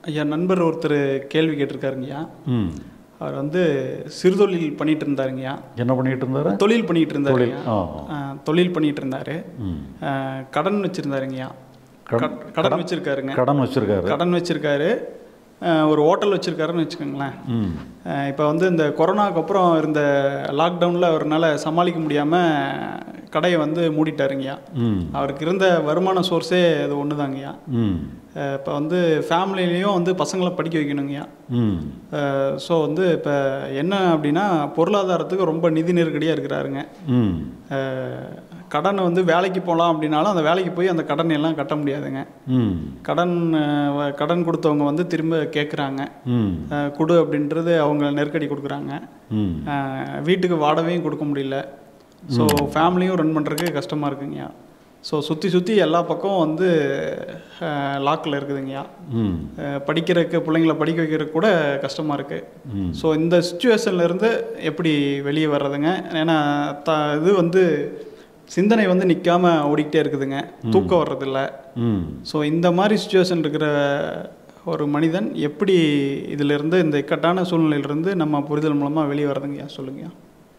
ஐயா நண்பர் ஒருத்தர் கேள்வி கேட்டிருக்காருங்கய்யா ம் அவர் வந்து சிறுதொழில் பண்ணிட்டு இருந்தாருங்கய்யா என்ன பண்ணிட்டு இருந்தாரு தொழில் பண்ணிட்டு இருந்தாருங்கய்யா ஆ ஆ, தொழில் பண்ணிட்டு இருந்தாரு ம் ஆ, கடன் வச்சிருந்தாருங்கய்யா கடன்- கட்- கடன் வச்சிருக்காருங்க கடன் வச்சிருக்காரு கடன் வச்சிருக்காரு ஆ, ஒரு ஹோட்டல் வச்சிருக்காருன்னு வச்சுக்கோங்களேன் ம் இப்போ வந்து இந்த கொரோனாக்கு அப்புறம் இருந்த லாக்டவுனில் அவரால் சமாளிக்க முடியாமல் கடையை வந்து மூடிட்டாருங்கய்யா ம் அவருக்கு இருந்த வருமான சோர்ஸே அது ஒன்று தாங்கய்யா ம் இப்போ வந்து ஃபேமிலிலையும் வந்து பசங்களை படிக்க வைக்கணுங்கய்யா ம் ஸோ வந்து இப்போ என்ன அப்படின்னா பொருளாதாரத்துக்கு ரொம்ப நிதி நெருக்கடியாக இருக்கிறாருங்க ம் அஹ், கடனை வந்து வேலைக்கு போகலாம் அப்படின்னாலும் அந்த வேலைக்கு போய் அந்த கடனை எல்லாம் கட்ட முடியாதுங்க ம் கடன் அஹ், வ- கடன் கொடுத்தவங்க வந்து திரும்ப கேட்குறாங்க ம் கொடு அப்படின்றது அவங்க நெருக்கடி கொடுக்குறாங்க ம் அஹ், வீட்டுக்கு வாடகையும் கொடுக்க முடியல ஸோ ஃபேமிலியும் ரன் பண்ணுறதுக்கு கஷ்டமாக இருக்குங்கய்யா ஸோ சுற்றி சுற்றி எல்லா பக்கம் வந்து லாக்கில் இருக்குதுங்கய்யா ம் அஹ், படிக்கிறதுக்கு பிள்ளைங்கள படிக்க வைக்கிறதுக்கு கூட கஷ்டமாக இருக்குது ம் ஸோ இந்த சுச்சுவேஷன்ல இருந்து எப்படி வெளியே வர்றதுங்க ஏன்னா த இது வந்து சிந்தனை வந்து நிற்காம ஓடிக்கிட்டே இருக்குதுங்க தூக்கம் வர்றதில்ல ம் ஸோ இந்த மாதிரி சுச்சுவேஷன் இருக்கிற ஒரு மனிதன் எப்படி இதிலிருந்து இந்த இக்கட்டான சூழ்நிலையிலிருந்து நம்ம புரிதல் மூலமாக வெளியே வர்றதுங்கய்யா சொல்லுங்கய்யா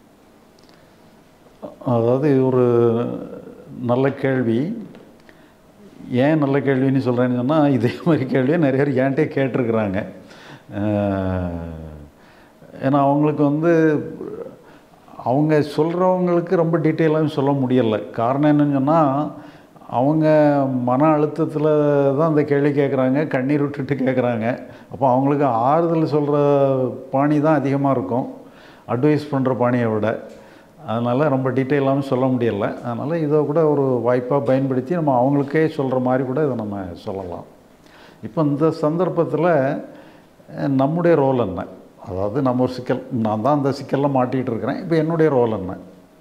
அதாவது இது ஒரு நல்ல கேள்வி ஏன் நல்ல கேள்வின்னு சொல்கிறேன்னு சொன்னால் இதே மாதிரி கேள்வியை நிறைய பேர் என்கிட்டே கேட்டிருக்கிறாங்க அஹ், ஏன்னா அவங்களுக்கு வந்து அவங்க சொல்கிறவங்களுக்கு ரொம்ப டீட்டெயிலாகவும் சொல்ல முடியலை காரணம் என்னன்னு சொன்னால் அவங்க மன அழுத்தத்தில் தான் அந்த கேள்வி கேட்குறாங்க கண்ணீர் விட்டுட்டு கேட்குறாங்க அப்போ அவங்களுக்கு ஆறுதல் சொல்கிற பாணி தான் அதிகமாக இருக்கும் அட்வைஸ் பண்ணுற பாணியை விட அதனால் ரொம்ப டீட்டெயிலாகவும் சொல்ல முடியல அதனால் இதை கூட ஒரு வாய்ப்பாக பயன்படுத்தி நம்ம அவங்களுக்கே சொல்கிற மாதிரி கூட இதை நம்ம சொல்லலாம் இப்போ இந்த சந்தர்ப்பத்தில் அஹ், நம்முடைய ரோல் என்ன அதாவது நம்ம ஒரு சிக்கல் நான் தான் அந்த சிக்கலில் மாட்டிகிட்டு இருக்கிறேன் இப்போ என்னுடைய ரோல் என்ன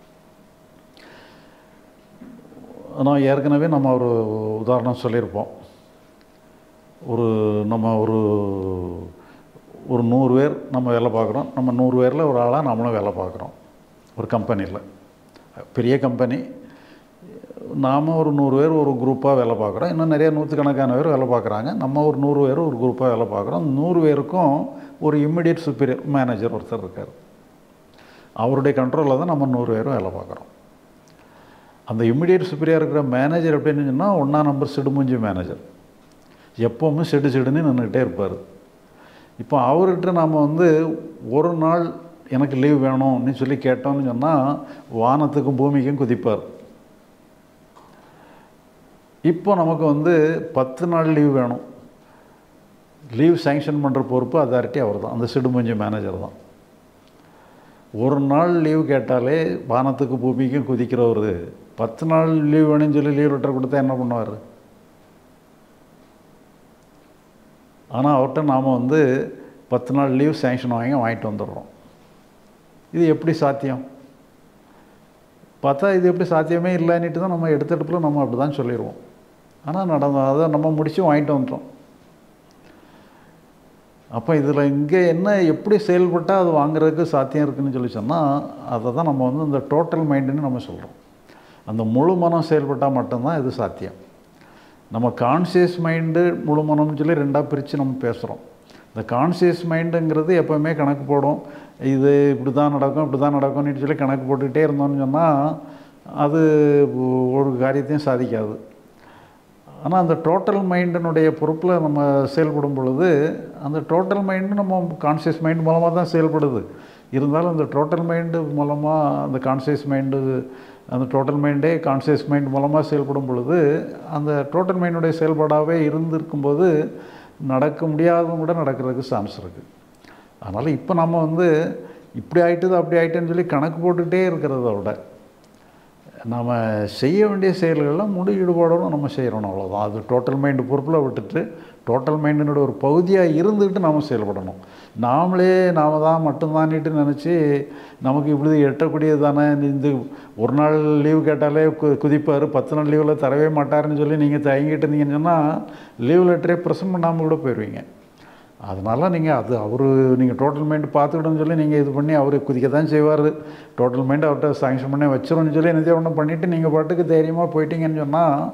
நான் ஏற்கனவே நம்ம ஒரு உதாரணம் சொல்லியிருப்போம் ஒரு நம்ம ஒரு ஒரு நூறு பேர் நம்ம வேலை பார்க்குறோம் நம்ம நூறு பேரில் ஒரு ஆளாக நம்மளும் வேலை பார்க்குறோம் ஒரு கம்பெனியில் பெரிய கம்பெனி நாம் ஒரு நூறு பேர் ஒரு குரூப்பாக வேலை பார்க்குறோம் இன்னும் நிறைய நூற்றுக்கணக்கான பேர் வேலை பார்க்குறாங்க நம்ம ஒரு நூறு பேர் ஒரு குரூப்பாக வேலை பார்க்குறோம் அந்த நூறு பேருக்கும் ஒரு இம்மிடியட் சுப்பீரியர் மேனேஜர் ஒருத்தர் இருக்கார் அவருடைய கண்ட்ரோலில் தான் நம்ம நூறு பேரும் வேலை பார்க்குறோம் அந்த இம்மிடியட் சுப்பீரியர் இருக்கிற மேனேஜர் எப்படின்னு சொன்னால் ஒன்றா நம்பர் சிடுமூஞ்சி மேனேஜர் எப்போவுமே சிடு சிடுன்னு நின்றுக்கிட்டே இருப்பார் இப்போ அவர்கிட்ட நாம் வந்து ஒரு நாள் எனக்கு லீவ் வேணும்னு சொல்லி கேட்டோம்னு சொன்னால் வானத்துக்கும் பூமிக்கும் குதிப்பார் இப்போ நமக்கு வந்து பத்து நாள் லீவ் வேணும் லீவ் சேங்ஷன் பண்ணுற பொறுப்பு அதாரிட்டி அவர் தான் அந்த சிடுமூஞ்சி மேனேஜர் தான் ஒரு நாள் லீவ் கேட்டாலே வானத்துக்கு பூமிக்கும் குதிக்கிறவர் பத்து நாள் லீவ் வேணும்னு சொல்லி லீவ் லெட்டர் கொடுத்தா என்ன பண்ணுவார் ஆனால் அவர்கிட்ட நாம் வந்து பத்து நாள் லீவ் சேங்ஷன் வாங்கி வாங்கிட்டு வந்துடுறோம் இது எப்படி சாத்தியம் பார்த்தா இது எப்படி சாத்தியமே இல்லைன்னுட்டு தான் நம்ம எடுத்தெடுப்பில் நம்ம அப்படி தான் சொல்லிடுவோம் ஆனால் நடந்த அதை நம்ம முடித்து வாங்கிட்டு வந்துட்டோம் அப்போ இதில் இங்கே என்ன எப்படி செயல்பட்டால் அது வாங்குறதுக்கு சாத்தியம் இருக்குன்னு சொல்லி சொன்னால் அதை தான் நம்ம வந்து இந்த டோட்டல் மைண்டுன்னு நம்ம சொல்கிறோம் அந்த முழு மனம் செயல்பட்டால் மட்டும்தான் இது சாத்தியம் நம்ம கான்சியஸ் மைண்டு முழு மனம்னு சொல்லி ரெண்டாக பிரித்து நம்ம பேசுகிறோம் இந்த கான்சியஸ் மைண்டுங்கிறது எப்போவுமே கணக்கு போடும் இது இப்படி தான் நடக்கும் இப்படி தான் நடக்கும்னு சொல்லி கணக்கு போட்டுக்கிட்டே இருந்தோம்னு சொன்னால் அது ஒரு காரியத்தையும் சாதிக்காது ஆனால் அந்த டோட்டல் மைண்டினுடைய பொறுப்பில் நம்ம செயல்படும் பொழுது அந்த டோட்டல் மைண்டு நம்ம கான்சியஸ் மைண்ட் மூலமாக தான் செயல்படுது இருந்தாலும் அந்த டோட்டல் மைண்டு மூலமாக அந்த கான்சியஸ் மைண்டு அந்த டோட்டல் மைண்டே கான்சியஸ் மைண்ட் மூலமாக செயல்படும் பொழுது அந்த டோட்டல் மைண்டுடைய செயல்பாடாகவே இருந்திருக்கும்போது நடக்க முடியாதவங்க கூட நடக்கிறதுக்கு சான்ஸ் இருக்குது அதனால் இப்போ நம்ம வந்து இப்படி ஆயிட்டுது அப்படி ஆயிட்டுன்னு சொல்லி கணக்கு போட்டுக்கிட்டே இருக்கிறத விட நாம் செய்ய வேண்டிய செயல்களில் முழு ஈடுபாடோடு நம்ம செய்கிறோம் அவ்வளோதான் அது டோட்டல் மைண்டு பொறுப்பில் விட்டுட்டு டோட்டல் மைண்டினோட ஒரு பகுதியாக இருந்துக்கிட்டு நாம் செயல்படணும் நாமளே நாம தான் மட்டும்தான்ட்டு நினச்சி நமக்கு இப்படி எட்டக்கூடியது தானே இந்த ஒரு நாள் லீவு கேட்டாலே கு குதிப்பார் பத்து நாள் லீவில் தரவே மாட்டாருன்னு சொல்லி நீங்கள் தயங்கிட்டு இருந்தீங்கன்னு சொன்னால் லீவ் லெட்டரே ப்ரெசன்ட் பண்ணாமல் கூட போயிடுவீங்க அதனால் நீங்கள் அது அவர் நீங்கள் டோட்டல் மைண்டு பார்த்துக்கிட்டோன்னு சொல்லி நீங்கள் இது பண்ணி அவர் குதிக்க தான் செய்வார் டோட்டல் மைண்டு அவர்கிட்ட சாங்ஷன் பண்ணி வச்சிரும்னு சொல்லி என்னதே ஒன்று பண்ணிவிட்டு நீங்கள் பாட்டுக்கு தைரியமாக போயிட்டீங்கன்னு சொன்னால்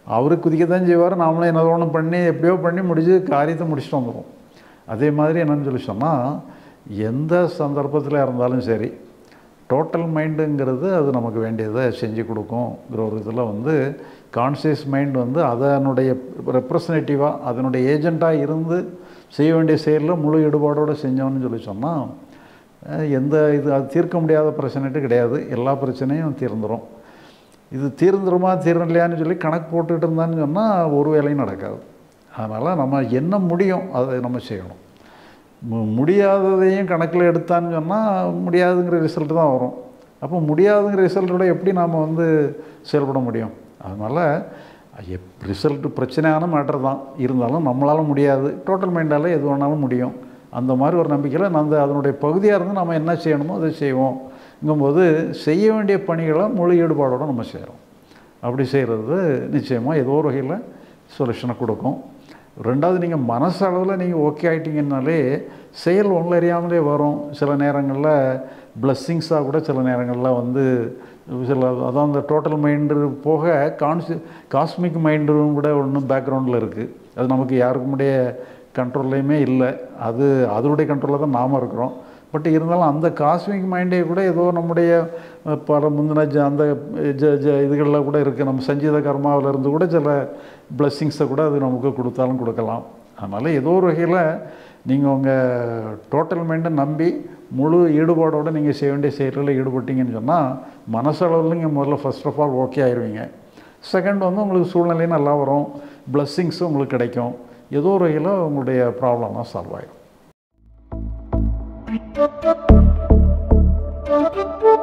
அவர் குதிக்க தான் செய்வார் நாமளும் என்ன ஒன்று பண்ணி எப்படியோ பண்ணி முடிச்சு காரியத்தை முடிச்சுட்டு வந்துடுவோம் அதே மாதிரி என்னன்னு சொல்லி சொன்னால் எந்த சந்தர்ப்பத்தில் இருந்தாலும் சரி டோட்டல் மைண்டுங்கிறது அது நமக்கு வேண்டியதை செஞ்சு கொடுக்குங்கிற ஒரு இதில் வந்து கான்சியஸ் மைண்ட் வந்து அதனுடைய ரெப்ரசன்டேட்டிவாக அதனுடைய ஏஜெண்ட்டாக இருந்து செய்ய வேண்டிய செயலில் முழு ஈடுபாடோடு செஞ்சோம்னு சொல்லி சொன்னால் அஹ், எந்த இது அது தீர்க்க முடியாத பிரச்சனைட்டு கிடையாது எல்லா பிரச்சனையும் தீர்ந்துடும் இது தீர்ந்துருமா தீரலையான்னு சொல்லி கணக்கு போட்டுக்கிட்டு இருந்தான்னு சொன்னால் ஒரு வேலையும் நடக்காது அதனால் நம்ம என்ன முடியும் அதை நம்ம செய்யணும் மு- முடியாததையும் கணக்கில் எடுத்தான்னு சொன்னால் முடியாதுங்கிற ரிசல்ட் தான் வரும் அப்போ முடியாதுங்கிற ரிசல்ட்டோட எப்படி நாம் வந்து செயல்பட முடியும் அதனால் எப் ரிசல்ட் பிரச்சனையான மேட்டர் தான் இருந்தாலும் நம்மளால் முடியாது டோட்டல் மைண்டால் எது வேணாலும் முடியும் அந்த மாதிரி ஒரு நம்பிக்கையில் நம்ம அதனுடைய பகுதியாக இருந்து நம்ம என்ன செய்யணுமோ அதை செய்வோம்ங்கும்போது செய்ய வேண்டிய பணிகளை முழு ஈடுபாடோடு நம்ம செய்கிறோம் அப்படி செய்கிறது நிச்சயமாக ஏதோ ஒரு வகையில் சொல்யூஷனை கொடுக்கும் ரெண்டாவது நீங்கள் மனசளவில் நீங்கள் ஓகே ஆகிட்டீங்கன்னாலே செயல் உங்களை அறியாமலே வரும் சில நேரங்களில் பிளஸ்ஸிங்ஸாக கூட சில நேரங்களில் வந்து சில அதான் அந்த டோட்டல் மைண்டு போக கான்சி காஸ்மிக் மைண்டும் கூட ஒன்று பேக்ரவுண்டில் இருக்குது அது நமக்கு யாருக்குமுடைய கண்ட்ரோல்லையுமே இல்லை அது அதனுடைய கண்ட்ரோலில் தான் நாம் இருக்கிறோம் பட் இருந்தாலும் அந்த காஸ்மிக் மைண்டே கூட ஏதோ நம்முடைய அஹ், பல முந்தின ஜ அந்த ஜ ஜ இதுகளில் கூட இருக்குது நம்ம சஞ்சீத கர்மாவில் இருந்து கூட சில பிளஸ்ஸிங்ஸை கூட அது நமக்கு கொடுத்தாலும் கொடுக்கலாம் அதனால் ஏதோ ஒரு வகையில் நீங்கள் உங்கள் டோட்டல் மைண்டை நம்பி முழு ஈடுபாடோடு நீங்கள் செய்ய வேண்டிய செயல்களில் ஈடுபட்டீங்கன்னு சொன்னால் மனசளவில் நீங்கள் முதல்ல ஃபர்ஸ்ட் ஆஃப் ஆல் ஓகே ஆயிடுவீங்க செகண்ட் வந்து உங்களுக்கு சூழ்நிலையும் நல்லா வரும் பிளஸ்ஸிங்ஸும் உங்களுக்கு கிடைக்கும் ஏதோ ஒரு வகையில் உங்களுடைய ப்ராப்ளம்லாம் சால்வ் ஆகிடும் Thank you.